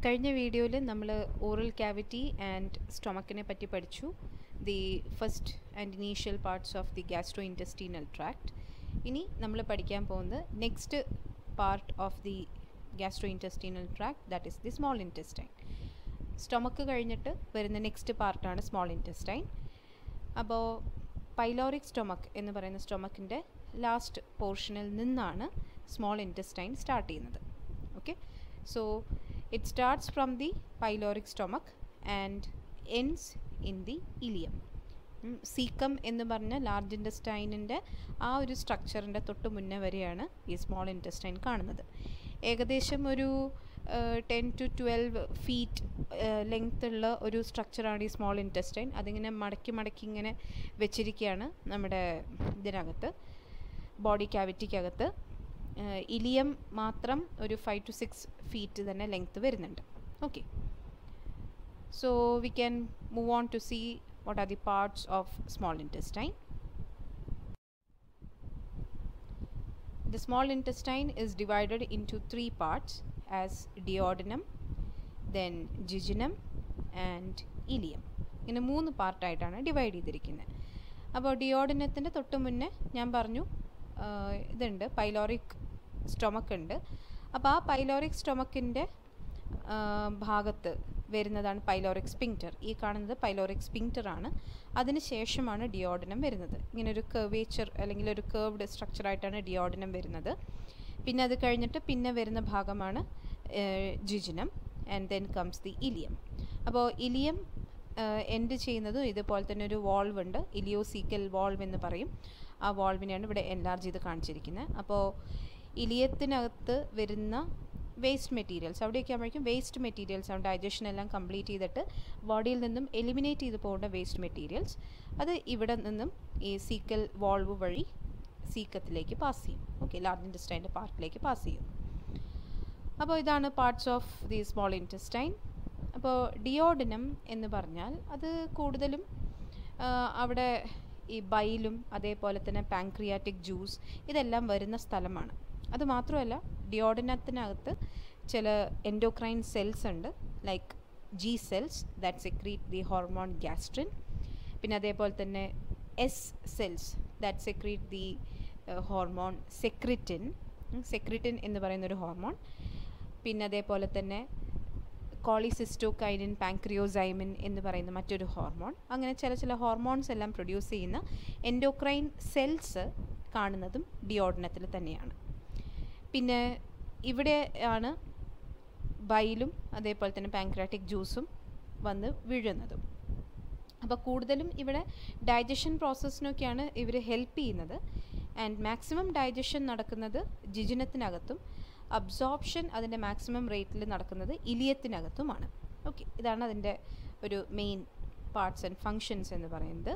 കഴിഞ്ഞ വീഡിയോയിൽ നമ്മൾ ഓറൽ ക്യാവിറ്റി ആൻഡ് സ്റ്റൊമക്കിനെ പറ്റി പഠിച്ചു the first and initial parts of the gastro intestinal tract ഇനി നമ്മൾ പഠിക്കാൻ പോകുന്നത് next part of the gastro intestinal tract that is the small intestine stomach കഴിഞ്ഞിട്ട് വരുന്ന നെക്സ്റ്റ് പാർട്ടാണ് സ്മോൾ ഇൻറ്റസ്റ്റൈൻ അപ്പോൾ പൈലോറിക് സ്റ്റൊമക്ക് എന്ന് പറയുന്ന സ്റ്റൊമക്കിൻ്റെ ലാസ്റ്റ് പോർഷനിൽ നിന്നാണ് സ്മോൾ ഇൻറ്റസ്റ്റൈൻ സ്റ്റാർട്ട് ചെയ്യുന്നത് okay so it starts from the pyloric stomach and ends in the ileum caecum എന്ന് പറഞ്ഞ ലാർജ് ഇൻറ്റസ്റ്റൈനിൻ്റെ ആ ഒരു സ്ട്രക്ചറിൻ്റെ തൊട്ട് മുന്നേ വരെയാണ് ഈ സ്മോൾ ഇൻറ്റസ്റ്റൈൻ കാണുന്നത് ഏകദേശം ഒരു ten to twelve feet length ഉള്ള ഒരു സ്ട്രക്ചറാണ് ഈ സ്മോൾ ഇൻറ്റസ്റ്റൈൻ അതിങ്ങനെ മടക്കി മടക്കി ഇങ്ങനെ വെച്ചിരിക്കുകയാണ് നമ്മുടെ ഇതിനകത്ത് ബോഡി ക്യാവിറ്റിക്കകത്ത് ഇലിയം മാത്രം ഒരു ഫൈവ് ടു സിക്സ് ഫീറ്റ് തന്നെ ലെങ്ത് വരുന്നുണ്ട് okay so we can move on to see what are the parts of small intestine the small intestine is divided into three parts as duodenum then jejunum and ileum ഇങ്ങനെ മൂന്ന് പാർട്ടായിട്ടാണ് divide ചെയ്തിരിക്കുന്നത് അപ്പോൾ ഡിയോഡിനത്തിൻ്റെ തൊട്ട് മുന്നേ ഞാൻ പറഞ്ഞു ഇതുണ്ട് പൈലോറിക് സ്റ്റൊമക്ക് ഉണ്ട് അപ്പോൾ ആ പൈലോറിക് സ്റ്റൊമക്കിൻ്റെ ഭാഗത്ത് വരുന്നതാണ് പൈലോറിക് സ്പിങ്റ്റർ ഈ കാണുന്നത് പൈലോറിക് സ്പിങ്റ്റർ ആണ് അതിന് ശേഷമാണ് ഡിയോഡിനം വരുന്നത് ഇങ്ങനെ ഒരു കർവേച്ചർ അല്ലെങ്കിൽ ഒരു കേർവ്ഡ് സ്ട്രക്ചറായിട്ടാണ് ഡിയോഡിനം വരുന്നത് പിന്നെ അത് കഴിഞ്ഞിട്ട് പിന്നെ വരുന്ന ഭാഗമാണ് jejunum and then comes the ileum അപ്പോൾ ഇലിയം എൻഡ് ചെയ്യുന്നതും ഇതുപോലെ തന്നെ ഒരു വാൾവ് ഉണ്ട് ഇലിയോസീക്കൽ വാൾവ് എന്ന് പറയും ആ വാൾവിനെയാണ് ഇവിടെ എൻലാർജ് ചെയ്ത് കാണിച്ചിരിക്കുന്നത് അപ്പോൾ ഇലിയത്തിനകത്ത് വരുന്ന വേസ്റ്റ് മെറ്റീരിയൽസ് അവിടെയൊക്കെ ആകുമ്പോഴേക്കും വേസ്റ്റ് മെറ്റീരിയൽസ് ആണ് ഡൈജഷൻ എല്ലാം കംപ്ലീറ്റ് ചെയ്തിട്ട് ബോഡിയിൽ നിന്നും എലിമിനേറ്റ് ചെയ്ത് പോകേണ്ട വേസ്റ്റ് മെറ്റീരിയൽസ് അത് ഇവിടെ നിന്നും ഈ സീക്കൽ വാൾവ് വഴി സീക്കത്തിലേക്ക് പാസ് ചെയ്യും ഓക്കെ ലാർജ് ഇൻറ്റസ്റ്റൈൻ്റെ പാർട്ടിലേക്ക് പാസ് ചെയ്യും അപ്പോൾ ഇതാണ് parts of the small intestine അപ്പോൾ ഡിയോഡിനം എന്ന് പറഞ്ഞാൽ അത് കൂടുതലും അവിടെ ഈ ബൈലും അതേപോലെ തന്നെ പാങ്ക്രിയാറ്റിക് ജ്യൂസ് ഇതെല്ലാം വരുന്ന സ്ഥലമാണ് അത് മാത്രമല്ല ഡിയോഡിനത്തിനകത്ത് ചില എൻഡോക്രൈൻ സെൽസ് ഉണ്ട് like G cells that secrete the hormone gastrin പിന്നെ അതേപോലെ തന്നെ S cells that secrete the hormone secretin secretin എന്ന് പറയുന്നൊരു ഹോർമോൺ പിന്നെ അതേപോലെ തന്നെ കോളിസിസ്റ്റോകൈനിൻ പാങ്ക്രിയോസൈമിൻ എന്ന് പറയുന്ന മറ്റൊരു ഹോർമോൺ അങ്ങനെ ചില ചില ഹോർമോൺസ് എല്ലാം പ്രൊഡ്യൂസ് ചെയ്യുന്ന എൻഡോക്രൈൻ സെൽസ് കാണുന്നതും ഡിയോഡിനത്തിൽ തന്നെയാണ് പിന്നെ ഇവിടെ ആണ് ബൈലും അതേപോലെ തന്നെ പാങ്ക്രാറ്റിക് ജ്യൂസും വന്ന് വീഴുന്നതും അപ്പോൾ കൂടുതലും ഇവിടെ ഡൈജഷൻ പ്രോസസ്സിനൊക്കെയാണ് ഇവർ ഹെൽപ്പ് ചെയ്യുന്നത് ആൻഡ് മാക്സിമം ഡൈജഷൻ നടക്കുന്നത് ജിജിനത്തിനകത്തും അബ്സോർപ്ഷൻ അതിൻ്റെ മാക്സിമം റേറ്റിൽ നടക്കുന്നത് ഇലിയത്തിനകത്തുമാണ് ഓക്കെ ഇതാണ് അതിൻ്റെ ഒരു മെയിൻ പാർട്സ് ആൻഡ് ഫങ്ഷൻസ് എന്ന് പറയുന്നത്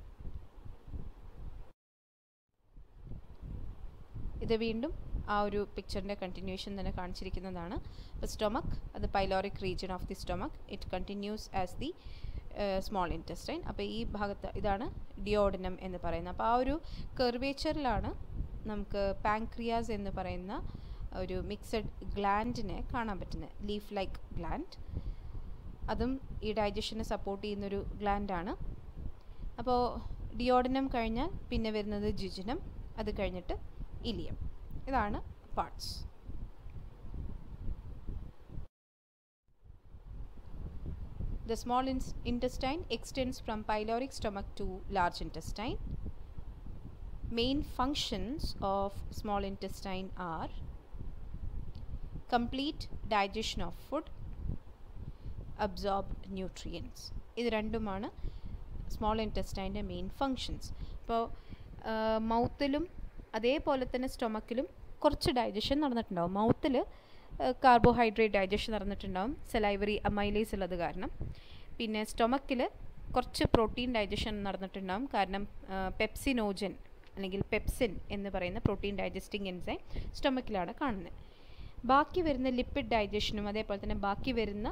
ഇത് വീണ്ടും ആ ഒരു പിക്ചറിൻ്റെ കണ്ടിന്യൂഷൻ തന്നെ കാണിച്ചിരിക്കുന്നതാണ് സ്റ്റൊമക്ക് അത് pyloric region of the stomach it continues as the small intestine അപ്പോൾ ഈ ഭാഗത്ത് ഇതാണ് ഡിയോഡിനം എന്ന് പറയുന്നത് അപ്പോൾ ആ ഒരു കെർവേച്ചറിലാണ് നമുക്ക് പാങ്ക്രിയാസ് എന്ന് പറയുന്ന ഒരു മിക്സഡ് ഗ്ലാൻഡിനെ കാണാൻ പറ്റുന്നത് ലീഫ് ലൈക്ക് ഗ്ലാൻഡ് അതും ഈ ഡൈജഷനെ സപ്പോർട്ട് ചെയ്യുന്നൊരു ഗ്ലാൻഡാണ് അപ്പോൾ ഡിയോഡിനം കഴിഞ്ഞാൽ പിന്നെ വരുന്നത് ജിജിനം അത് കഴിഞ്ഞിട്ട് ഇലിയം ഇതാണ് parts The small in intestine extends from pyloric stomach to large intestine. Main functions of small intestine are complete digestion of food, absorb nutrients. ഇത് രണ്ടുമാണ് സ്മോൾ ഇൻറ്റസ്റ്റൈൻ്റെ മെയിൻ ഫങ്ഷൻസ് അപ്പോൾ മൗത്തിലും അതേപോലെ തന്നെ സ്റ്റൊമക്കിലും കുറച്ച് ഡൈജഷൻ നടന്നിട്ടുണ്ടാവും മൗത്തിൽ കാർബോഹൈഡ്രേറ്റ് ഡൈജഷൻ നടന്നിട്ടുണ്ടാവും സെലൈവറി അമൈലേസ് ഉള്ളത് കാരണം പിന്നെ സ്റ്റൊമക്കിൽ കുറച്ച് പ്രോട്ടീൻ ഡൈജഷൻ നടന്നിട്ടുണ്ടാവും കാരണം പെപ്സിനോജൻ അല്ലെങ്കിൽ പെപ്സിൻ എന്ന് പറയുന്ന പ്രോട്ടീൻ ഡൈജസ്റ്റിംഗ് എൻസൈം സ്റ്റൊമക്കിലാണ് കാണുന്നത് ബാക്കി വരുന്ന ലിപ്പിഡ് ഡൈജഷനും അതേപോലെ തന്നെ ബാക്കി വരുന്ന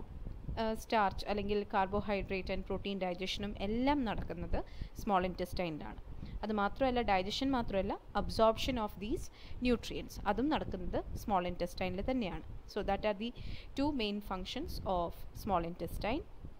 സ്റ്റാർച്ച് അല്ലെങ്കിൽ കാർബോഹൈഡ്രേറ്റ് ആൻഡ് പ്രോട്ടീൻ ഡൈജഷനും എല്ലാം നടക്കുന്നത് സ്മോൾ ഇൻറ്റസ്റ്റൈനിലാണ് അത് മാത്രമല്ല ഡൈജഷൻ മാത്രമല്ല അബ്സോർപ്ഷൻ ഓഫ് ദീസ് ന്യൂട്രിയൻസ് അതും നടക്കുന്നത് സ്മോൾ ഇൻറ്റസ്റ്റൈനിൽ തന്നെയാണ് so that are the two main functions of small intestine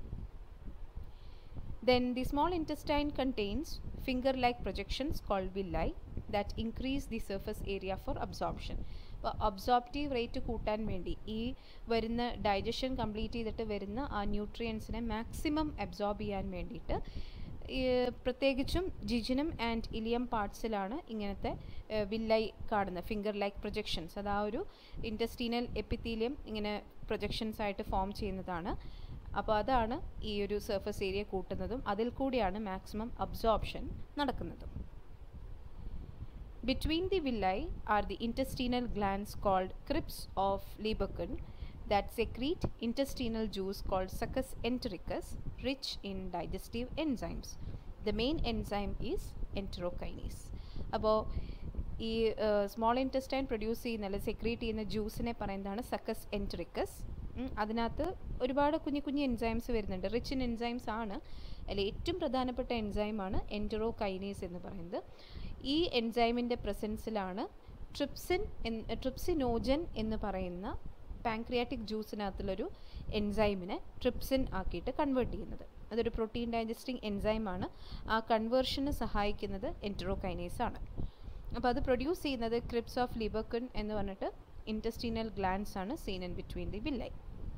Then the small intestine contains finger-like projections called villi that increase the surface area for absorption. അപ്പോൾ absorptive rate കൂട്ടാൻ വേണ്ടി ഈ വരുന്ന digestion complete ചെയ്തിട്ട് വരുന്ന ആ ന്യൂട്രിയൻസിനെ മാക്സിമം അബ്സോർബ് ചെയ്യാൻ വേണ്ടിയിട്ട് ഈ പ്രത്യേകിച്ചും ജിജിനം ആൻഡ് ഇലിയം പാർട്സിലാണ് ഇങ്ങനത്തെ വില്ലൈ കാണുന്നത് ഫിംഗർ ലൈക്ക് പ്രൊജക്ഷൻസ് അത് ആ ഒരു ഇൻറ്റസ്റ്റീനൽ എപ്പിത്തീലിയം ഇങ്ങനെ പ്രൊജക്ഷൻസ് ആയിട്ട് ഫോം ചെയ്യുന്നതാണ് അപ്പോൾ അതാണ് ഈ ഒരു സർഫസ് ഏരിയ കൂട്ടുന്നതും അതിൽ കൂടിയാണ് മാക്സിമം അബ്സോർപ്ഷൻ നടക്കുന്നതും Between the villi are the intestinal glands called crypts of Lieberkühn that secrete intestinal juice called succus entericus rich in digestive enzymes. The main enzyme is enterokinase. അപ്പോൾ ഈ small intestine produce ചെയ്യുന്ന അല്ലെങ്കിൽ secrete ചെയ്യുന്ന ജ്യൂസിനെ പറയുന്നതാണ് succus entericus അതിനകത്ത് ഒരുപാട് കുഞ്ഞു കുഞ്ഞു എൻസൈംസ് വരുന്നുണ്ട് റിച്ച് ഇൻ എൻസൈംസ് ആണ് അതിൽ ഏറ്റവും പ്രധാനപ്പെട്ട എൻസൈമാണ് എൻറ്ററോ കൈനേസ് എന്ന് പറയുന്നത് ഈ എൻസൈമിൻ്റെ പ്രസൻസിലാണ് ട്രിപ്സിൻ ട്രിപ്സിനോജൻ എന്ന് പറയുന്ന പാങ്ക്രിയാറ്റിക് ജ്യൂസിനകത്തുള്ളൊരു എൻസൈമിനെ ട്രിപ്സിൻ ആക്കിയിട്ട് കൺവേർട്ട് ചെയ്യുന്നത് അതൊരു പ്രോട്ടീൻ ഡൈജസ്റ്റിംഗ് എൻസൈമാണ് ആ കൺവേർഷന് സഹായിക്കുന്നത് എൻറ്ററോകൈനേസ് ആണ് അപ്പോൾ അത് പ്രൊഡ്യൂസ് ചെയ്യുന്നത് ക്രിപ്സ് ഓഫ് ലിബർക്കുൻ എന്ന് പറഞ്ഞിട്ട് ഇൻറ്റസ്റ്റീനൽ ഗ്ലാൻസ് ആണ് seen in between the villi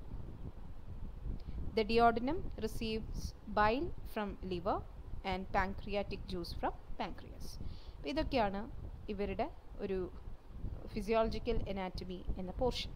The duodenum receives bile from liver and pancreatic juice from pancreas. അപ്പോൾ ഇതൊക്കെയാണ് ഇവരുടെ ഒരു ഫിസിയോളജിക്കൽ എനാറ്റമി എന്ന പോർഷൻ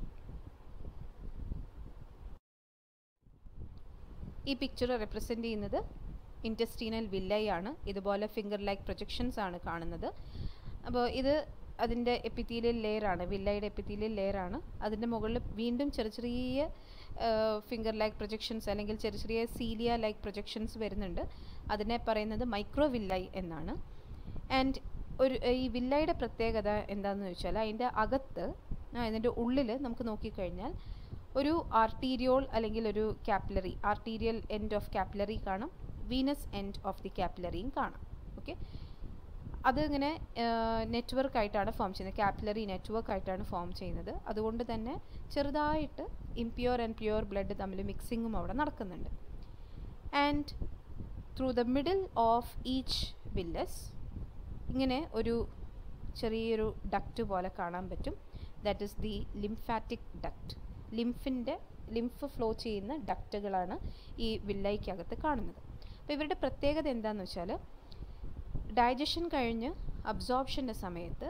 ഈ പിക്ചർ റെപ്രസെൻ്റ് ചെയ്യുന്നത് ഇൻറ്റസ്റ്റീനൽ വില്ലൈ ആണ് ഇതുപോലെ ഫിംഗർ ലൈക്ക് പ്രൊജക്ഷൻസ് ആണ് കാണുന്നത് അപ്പോൾ ഇത് അതിൻ്റെ എപ്പിത്തീലിയൽ ലെയർ ആണ് വില്ലയുടെ എപ്പിത്തീലിയൽ ലെയർ ആണ് അതിൻ്റെ മുകളിൽ വീണ്ടും ചെറിയ ചെറിയ ഫിംഗർ ലൈക്ക് പ്രൊജക്ഷൻസ് അല്ലെങ്കിൽ ചെറിയ ചെറിയ സീലിയ ലൈക്ക് പ്രൊജക്ഷൻസ് വരുന്നുണ്ട് അതിനെ പറയുന്നത് മൈക്രോ വില്ലൈ എന്നാണ് ആൻഡ് ഒരു ഈ വില്ലയുടെ പ്രത്യേകത എന്താണെന്ന് വെച്ചാൽ അതിൻ്റെ അകത്ത് അതിൻ്റെ ഉള്ളിൽ നമുക്ക് നോക്കിക്കഴിഞ്ഞാൽ ഒരു ആർട്ടീരിയോൾ അല്ലെങ്കിൽ ഒരു capillary arterial end of capillary കാണാം വീനസ് എൻഡ് ഓഫ് ദി കാപ്പിലറിയും കാണാം ഓക്കെ അതിങ്ങനെ നെറ്റ്വർക്ക് ആയിട്ടാണ് ഫോം ചെയ്യുന്നത് കാപ്പിലറി നെറ്റ്വർക്ക് ആയിട്ടാണ് ഫോം ചെയ്യുന്നത് അതുകൊണ്ട് തന്നെ ചെറുതായിട്ട് ഇംപ്യൂർ ആൻഡ് പ്യൂർ ബ്ലഡ് തമ്മിൽ മിക്സിങ്ങും അവിടെ നടക്കുന്നുണ്ട് and through the middle of each villus ഇങ്ങനെ ഒരു ചെറിയൊരു ഡക്റ്റ് പോലെ കാണാൻ പറ്റും that is the lymphatic duct ലിംഫിൻ്റെ ലിംഫ് ഫ്ലോ ചെയ്യുന്ന ഡക്റ്റുകളാണ് ഈ വില്ലയ്ക്കകത്ത് കാണുന്നത് അപ്പോൾ ഇവരുടെ പ്രത്യേകത എന്താണെന്ന് വെച്ചാൽ ഡൈജഷൻ കഴിഞ്ഞ് അബ്സോർപ്ഷൻ്റെ സമയത്ത്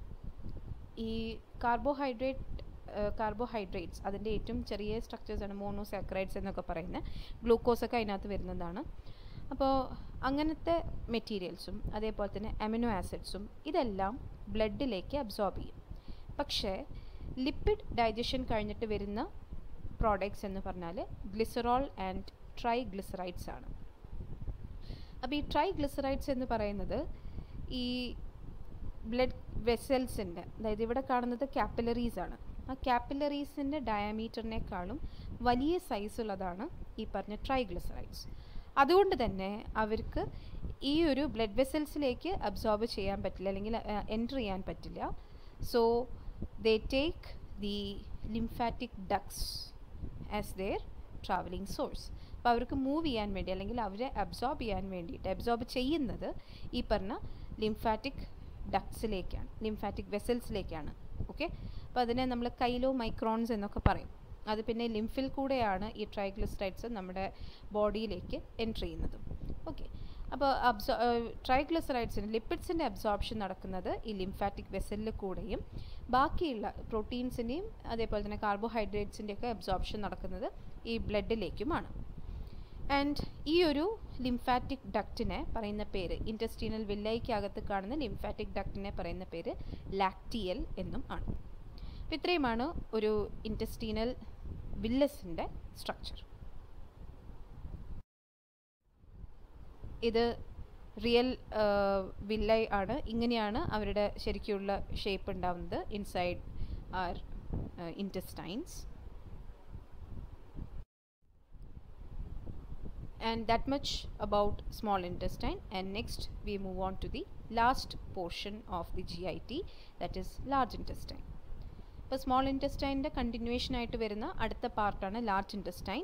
ഈ കാർബോഹൈഡ്രേറ്റ് കാർബോഹൈഡ്രേറ്റ്സ് അതിൻ്റെ ഏറ്റവും ചെറിയ സ്ട്രക്ചേഴ്സാണ് മോണോസാക്രൈഡ്സ് എന്നൊക്കെ പറയുന്നത് ഗ്ലൂക്കോസൊക്കെ അതിനകത്ത് വരുന്നതാണ് അപ്പോൾ അങ്ങനത്തെ മെറ്റീരിയൽസും അതേപോലെ തന്നെ അമിനോ ആസിഡ്സും ഇതെല്ലാം ബ്ലഡിലേക്ക് അബ്സോർബ് ചെയ്യും പക്ഷേ ലിപ്പിഡ് ഡൈജഷൻ കഴിഞ്ഞിട്ട് വരുന്ന പ്രോഡക്ട്സ് എന്ന് പറഞ്ഞാൽ ഗ്ലിസറോൾ ആൻഡ് ട്രൈ ഗ്ലിസറൈഡ്സ് ആണ് അപ്പോൾ ഈ ട്രൈ ഗ്ലിസറൈഡ്സ് എന്ന് പറയുന്നത് ഈ ബ്ലഡ് വെസൽസിൻ്റെ അതായത് ഇവിടെ കാണുന്നത് കാപ്പിലറീസ് ആണ് ആ കാപ്പിലറീസിൻ്റെ ഡയമീറ്ററിനേക്കാളും വലിയ സൈസുള്ളതാണ് ഈ പറഞ്ഞ ട്രൈഗ്ലിസറൈഡ്സ് അതുകൊണ്ട് തന്നെ അവർക്ക് ഈ ഒരു ബ്ലഡ് വെസൽസിലേക്ക് അബ്സോർബ് ചെയ്യാൻ പറ്റില്ല അല്ലെങ്കിൽ എൻറ്റർ ചെയ്യാൻ പറ്റില്ല so they take the lymphatic ducts as their travelling source അപ്പോൾ അവർക്ക് മൂവ് ചെയ്യാൻ വേണ്ടി അല്ലെങ്കിൽ അവരെ അബ്സോർബ് ചെയ്യാൻ വേണ്ടിയിട്ട് അബ്സോർബ് ചെയ്യുന്നത് ഈ പറഞ്ഞ ലിംഫാറ്റിക് ഡക്സിലേക്കാണ് ലിംഫാറ്റിക് വെസൽസിലേക്കാണ് ഓക്കെ അപ്പോൾ അതിനെ നമ്മൾ കൈലോ മൈക്രോൺസ് എന്നൊക്കെ പറയും അത് പിന്നെ ലിംഫിൽ കൂടെയാണ് ഈ ട്രൈഗ്ലിസറൈഡ്സ് നമ്മുടെ ബോഡിയിലേക്ക് എൻറ്റർ ചെയ്യുന്നതും ഓക്കെ അപ്പോൾ അബ്സോ ട്രൈഗ്ലിസറൈഡ്സിന് ലിപ്പിഡ്സിൻ്റെ അബ്സോർപ്ഷൻ നടക്കുന്നത് ഈ ലിംഫാറ്റിക് വെസലിൽ കൂടെയും ബാക്കിയുള്ള പ്രോട്ടീൻസിൻ്റെയും അതേപോലെ തന്നെ കാർബോഹൈഡ്രേറ്റ്സിൻ്റെയൊക്കെ അബ്സോർപ്ഷൻ നടക്കുന്നത് ഈ ബ്ലഡിലേക്കുമാണ് ആൻഡ് ഈ ഒരു ലിംഫാറ്റിക് ഡക്റ്റിനെ പറയുന്ന പേര് ഇൻറ്റസ്റ്റീനൽ വില്ലയ്ക്കകത്ത് കാണുന്ന ലിംഫാറ്റിക് ഡക്റ്റിനെ പറയുന്ന പേര് ലാക്റ്റിയൽ എന്നും ആണ് അപ്പോൾ ഇത്രയുമാണ് ഒരു ഇൻറ്റസ്റ്റീനൽ വില്ലസിൻ്റെ സ്ട്രക്ചർ ഇത് റിയൽ വില്ലൈ ആണ് ഇങ്ങനെയാണ് അവരുടെ ശരിക്കുള്ള ഷേപ്പ് ഉണ്ടാവുന്നത് inside our intestines and that much about small intestine and next we move on to the last portion of the GIT that is large intestine ഇപ്പോൾ സ്മോൾ ഇൻറ്റസ്റ്റൈൻ്റെ continuation ആയിട്ട് വരുന്ന അടുത്ത പാർട്ടാണ് large intestine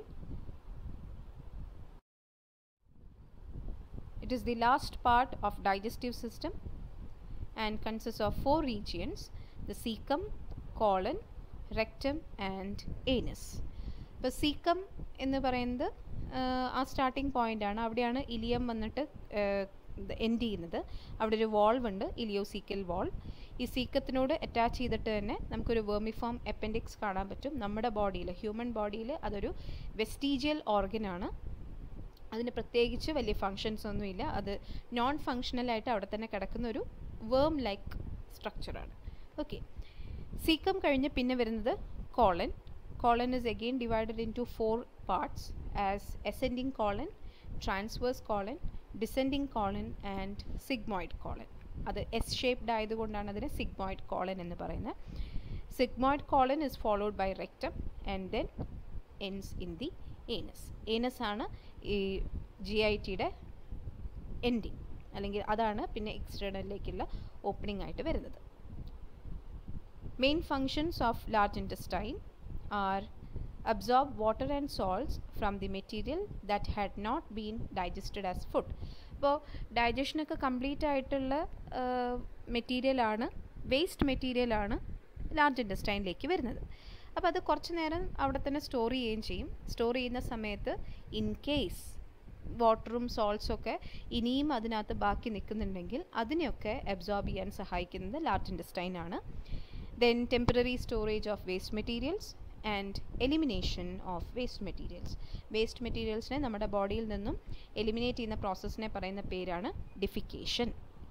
It is the last part of digestive system and consists of four regions the cecum, colon, rectum and anus. ഇപ്പോൾ caecum എന്ന് പറയുന്നത് ആ സ്റ്റാർട്ടിംഗ് പോയിന്റ് ആണ് അവിടെയാണ് ഇലിയം വന്നിട്ട് എൻഡ് ചെയ്യുന്നത് അവിടെ ഒരു വാൾവ് ഉണ്ട് ഇലിയോസീക്കൽ വാൾ ഈ സീക്കത്തിനോട് അറ്റാച്ച് ചെയ്തിട്ട് തന്നെ നമുക്കൊരു വേർമിഫോം എപ്പൻഡിക്സ് കാണാൻ പറ്റും നമ്മുടെ ബോഡിയിൽ ഹ്യൂമൻ ബോഡിയിൽ അതൊരു വെസ്റ്റീജിയൽ ഓർഗനാണ് അതിന് പ്രത്യേകിച്ച് വലിയ ഫങ്ഷൻസ് ഒന്നുമില്ല അത് നോൺ ഫങ്ഷണലായിട്ട് അവിടെ തന്നെ കിടക്കുന്ന ഒരു വേം ലൈക്ക് സ്ട്രക്ചറാണ് ഓക്കെ സീക്കം കഴിഞ്ഞ് പിന്നെ വരുന്നത് colon colon is again divided in to four parts as ascending colon transverse colon descending colon and sigmoid colon അത് എസ് ഷേപ്ഡ് ആയതുകൊണ്ടാണ് അതിനെ സിഗ്മോയിഡ് കോളൻ എന്ന് പറയുന്നത് sigmoid colon is followed by rectum and then ends in the anus anus ആണ് ഈ G I ടിയുടെ ending അല്ലെങ്കിൽ അതാണ് പിന്നെ എക്സ്റ്റേണലിലേക്കുള്ള ഓപ്പണിംഗ് ആയിട്ട് വരുന്നത് main functions of large intestine are absorb water and salts from the material that had not been digested as food ഇപ്പോൾ ഡൈജഷനൊക്കെ complete ആയിട്ടുള്ള മെറ്റീരിയലാണ് വേസ്റ്റ് മെറ്റീരിയലാണ് ലാർജ് ഇൻറ്റസ്റ്റൈനിലേക്ക് വരുന്നത് അപ്പോൾ അത് കുറച്ച് നേരം അവിടെ തന്നെ സ്റ്റോർ ചെയ്യുകയും ചെയ്യും സ്റ്റോർ ചെയ്യുന്ന സമയത്ത് ഇൻ കേസ് വാട്ടറും സോൾട്സും ഒക്കെ ഇനിയും അതിനകത്ത് ബാക്കി നിൽക്കുന്നുണ്ടെങ്കിൽ അതിനെയൊക്കെ അബ്സോർബ് ചെയ്യാൻ സഹായിക്കുന്നത് ലാർജ് ഇൻറ്റസ്റ്റൈൻ ആണ് then temporary storage of waste materials and elimination of waste materials waste മെറ്റീരിയൽസിനെ നമ്മുടെ ബോഡിയിൽ നിന്നും എലിമിനേറ്റ് ചെയ്യുന്ന പ്രോസസ്സിനെ പറയുന്ന പേരാണ് defecation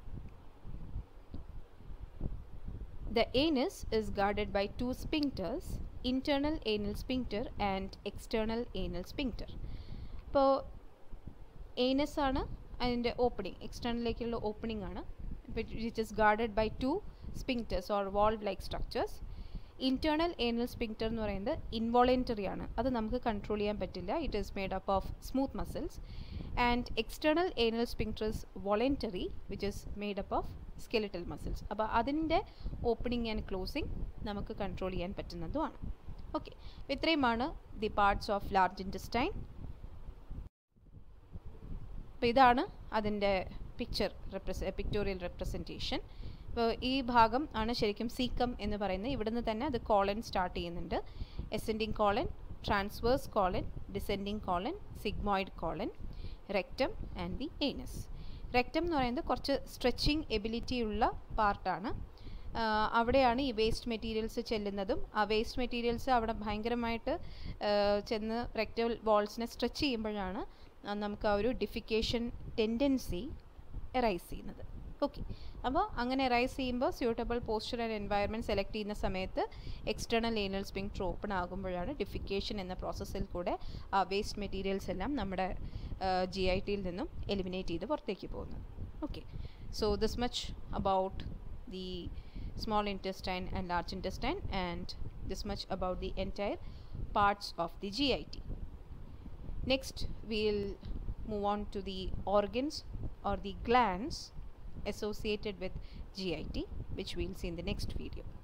The anus is guarded by two sphincters, internal anal sphincter and external anal sphincter. ഇപ്പോൾ ഏനസ് ആണ് അതിൻ്റെ ഓപ്പണിംഗ് എക്സ്റ്റേണലിലേക്കുള്ള ഓപ്പണിംഗ് ആണ് which is guarded by two sphincters or valve like structures internal anal sphincter എന്ന് പറയുന്നത് involuntary ആണ് അത് നമുക്ക് കൺട്രോൾ ചെയ്യാൻ പറ്റില്ല it is made up of smooth muscles and external anal sphincter is voluntary which is made up of skeletal muscles അപ്പോൾ അതിൻ്റെ opening and closing നമുക്ക് കൺട്രോൾ ചെയ്യാൻ പറ്റുന്നതുമാണ് ഓക്കെ അപ്പോൾ ഇത്രയുമാണ് the parts of large intestine അപ്പോൾ ഇതാണ് അതിൻ്റെ പിക്ചർ റെപ്രസ പിക്ടോറിയൽ റെപ്രസെൻറ്റേഷൻ ഇപ്പോൾ ഈ ഭാഗം ആണ് ശരിക്കും സീക്കം എന്ന് പറയുന്നത് ഇവിടുന്ന് തന്നെ അത് കോളൻ സ്റ്റാർട്ട് ചെയ്യുന്നുണ്ട് ascending colon transverse colon descending colon sigmoid colon rectum and the anus rectum എന്ന് പറയുന്നത് കുറച്ച് സ്ട്രെച്ചിങ് എബിലിറ്റി ഉള്ള പാർട്ടാണ് അവിടെയാണ് ഈ വേസ്റ്റ് മെറ്റീരിയൽസ് ചെല്ലുന്നതും ആ വേസ്റ്റ് മെറ്റീരിയൽസ് അവിടെ ഭയങ്കരമായിട്ട് ചെന്ന് റെക്റ്റൽ വാൾസിനെ സ്ട്രെച്ച് ചെയ്യുമ്പോഴാണ് നമുക്ക് ആ ഒരു ഡിഫിക്കേഷൻ ടെൻഡൻസി എറൈസ് ചെയ്യുന്നത് ഓക്കെ അപ്പോൾ അങ്ങനെ എറൈസ് ചെയ്യുമ്പോൾ suitable posture and environment select ചെയ്യുന്ന സമയത്ത് എക്സ്റ്റേണൽ ഏനൽ സ്പിങ്ക്ടർ ഓപ്പൺ ആകുമ്പോഴാണ് ഡിഫിക്കേഷൻ എന്ന പ്രോസസ്സിൽ കൂടെ ആ വേസ്റ്റ് മെറ്റീരിയൽസ് എല്ലാം നമ്മുടെ ജി ഐ ടിയിൽ നിന്നും എലിമിനേറ്റ് ചെയ്ത് പുറത്തേക്ക് പോകുന്നത് okay so this much about the small intestine and large intestine and this much about the entire parts of the GIT. Next we'll move on to the organs or the glands associated with GIT which we'll see in the next video.